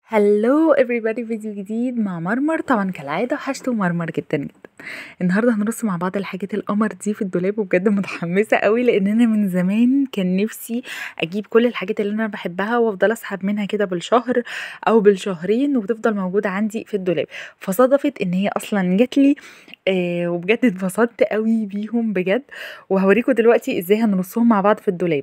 هلو everybody فيديو جديد مع مرمر طبعا كالعادة وحشته مرمر جدا جدا النهارده هنرص مع بعض الحاجات القمر دي في الدولاب وبجد متحمسة قوي لان انا من زمان كان نفسي اجيب كل الحاجات اللي انا بحبها وافضل اسحب منها كده بالشهر او بالشهرين وتفضل موجودة عندي في الدولاب فصادفت ان هي اصلا جاتلي آه وبجد اتبسطت قوي بيهم بجد وهوريكم دلوقتي ازاي هنرصهم مع بعض في الدولاب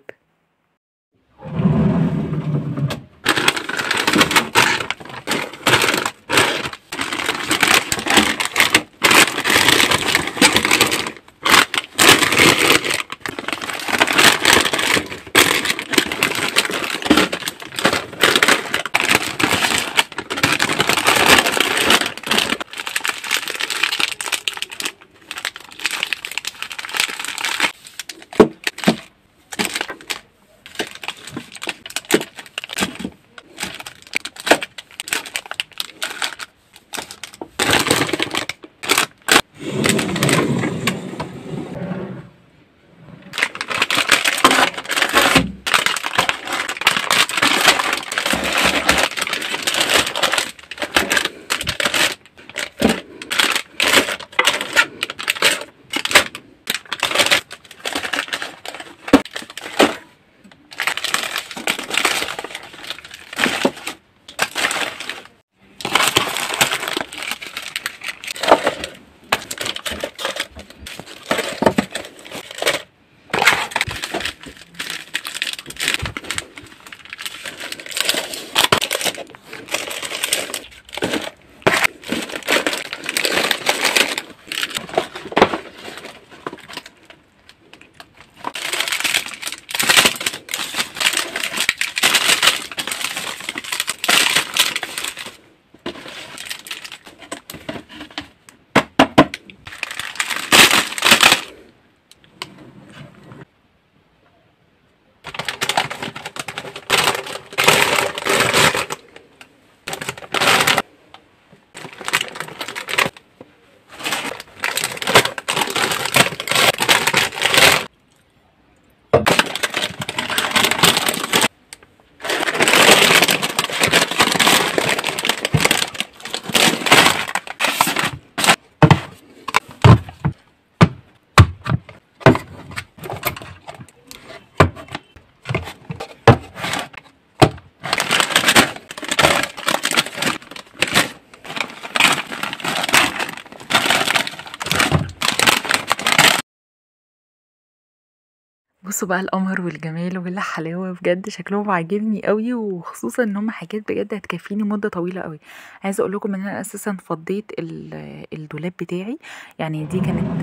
بصوا بقى القمر والجمال والحلاوه بجد شكلهم عاجبني قوي وخصوصا ان هم حاجات بجد هتكفيني مده طويله قوي عايزه اقول لكم ان انا اساسا فضيت الدولاب بتاعي يعني دي كانت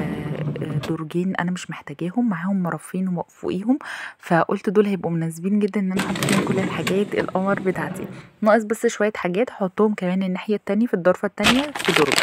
درجين انا مش محتاجاهم معاهم مرفين فوقيهم فقلت دول هيبقوا مناسبين جدا ان انا احط فيهم كل الحاجات القمر بتاعتي ناقص بس شويه حاجات هحطهم كمان الناحيه التانية في الضرفه التانية في درج